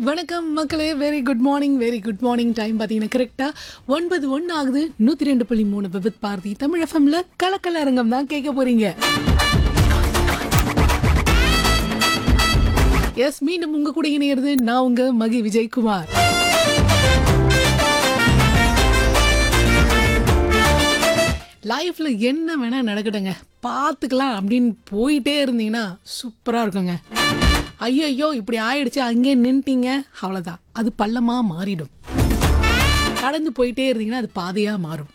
வணக்கம் மக்களே very good morning very good morning time பார்த்தீங்கன்னா கரெக்டாக ஒன்பது ஒன்று ஆகுது நூற்றி ரெண்டு புள்ளி மூணு விபத் பாரதி தமிழ் எஃப்எம்ல கலக்கல அரங்கம் தான் கேட்க போறீங்க எஸ் மீண்டும் உங்க கூட இணையிறது நான் உங்க மகி விஜயகுமார் லைஃப்ல என்ன வேணா நடக்கட்டுங்க பார்த்துக்கலாம் அப்படின்னு போயிட்டே இருந்தீங்கன்னா சூப்பரா இருக்குங்க ஐயோ இப்படி ஆயிடுச்சு அங்கேயே நின்ட்டீங்க அவ்வளோதான் அது பள்ளமா மாறிடும் கடந்து போயிட்டே இருந்தீங்கன்னா அது பாதையா மாறும்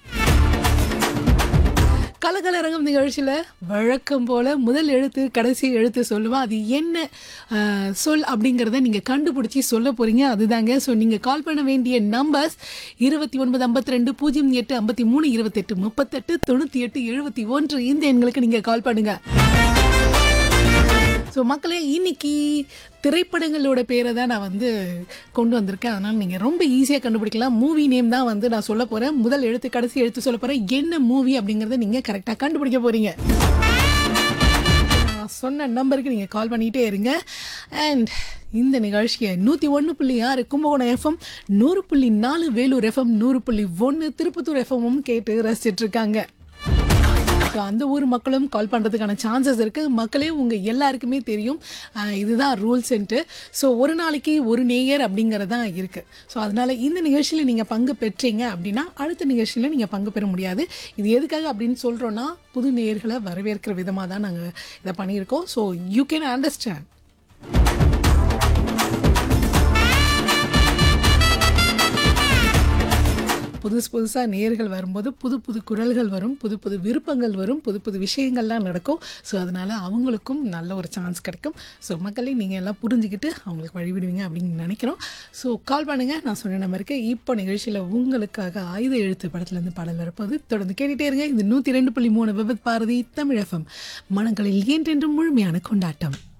கலகலரங்கம் நிகழ்ச்சியில் வழக்கம் போல் முதல் எழுத்து கடைசி எழுத்து சொல்லுவேன் அது என்ன அஹ், சொல் அப்படிங்கிறத நீங்கள் கண்டுபிடிச்சி சொல்ல போகிறீங்க அதுதாங்க ஸோ நீங்கள் கால் பண்ண வேண்டிய நம்பர்ஸ் இருபத்தி ஒன்பது ஐம்பத்தி ரெண்டு பூஜ்ஜியம் எட்டு ஐம்பத்தி மூணு இருபத்தெட்டு முப்பத்தெட்டு தொண்ணூற்றி எட்டு எழுபத்தி ஒன்று இந்த எண்களுக்கு நீங்கள் கால் பண்ணுங்கள் ஸோ மக்களே இன்னைக்கு திரைப்படங்களோட பேரை தான் நான் வந்து கொண்டு வந்திருக்கேன் அதனால் நீங்கள் ரொம்ப ஈஸியாக கண்டுபிடிக்கலாம் மூவி நேம் தான் வந்து நான் சொல்ல போகிறேன் முதல் எழுத்து கடைசி எழுத்து சொல்ல போகிறேன் என்ன மூவி அப்படிங்கிறத நீங்கள் கரெக்டாக கண்டுபிடிக்க போகிறீங்க நான் சொன்ன நம்பருக்கு நீங்கள் கால் பண்ணிகிட்டே இருங்க அண்ட் இந்த நிகழ்ச்சியை நூற்றி ஒன்று புள்ளி ஆறு கும்பகோணம் எஃப்எம் நூறு புள்ளி நாலு வேலூர் எஃப்எம் நூறு புள்ளி ஒன்று திருப்பத்தூர் எஃப்எம்மும் கேட்டு ரசிச்சிட்டு இருக்காங்க ஸோ அந்த ஊர் மக்களும் கால் பண்ணுறதுக்கான சான்சஸ் இருக்குது மக்களே உங்கள் எல்லாருக்குமே தெரியும் ஆஹ் இதுதான் ரூல்ஸ்ன்ட்டு ஸோ ஒரு நாளைக்கு ஒரு நேயர் அப்படிங்கிறது தான் இருக்குது ஸோ அதனால் இந்த நிகழ்ச்சியில் நீங்கள் பங்கு பெற்றீங்க அப்படின்னா அடுத்த நிகழ்ச்சியில் நீங்கள் பங்கு பெற முடியாது இது எதுக்காக அப்படின்னு சொல்கிறோன்னா புது நேயர்களை வரவேற்கிற விதமாக தான் நாங்கள் இதை பண்ணியிருக்கோம் ஸோ யூ கேன் அண்டர்ஸ்டாண்ட் புதுசு புதுசாக நேர்கள் வரும்போது புது புது குரல்கள் வரும் புது புது விருப்பங்கள் வரும் புது புது விஷயங்கள்லாம் நடக்கும் ஸோ அதனால் அவங்களுக்கும் நல்ல ஒரு சான்ஸ் கிடைக்கும் ஸோ மக்களே நீங்கள் எல்லாம் புரிஞ்சுக்கிட்டு அவங்களுக்கு வழிவிடுவீங்க அப்படின்னு நினைக்கிறோம் ஸோ கால் பண்ணுங்கள் நான் சொன்ன நம்பருக்கு இப்போ நிகழ்ச்சியில் உங்களுக்காக ஆயுத எழுத்து படத்துலேருந்து பாடல் வரப்போது தொடர்ந்து கேட்டுகிட்டே இருங்க இது நூற்றி ரெண்டு புள்ளி மூணு விபத் பாரதி தமிழ் எஃப்எம் மனங்களில் என்றென்றும் முழுமையான கொண்டாட்டம்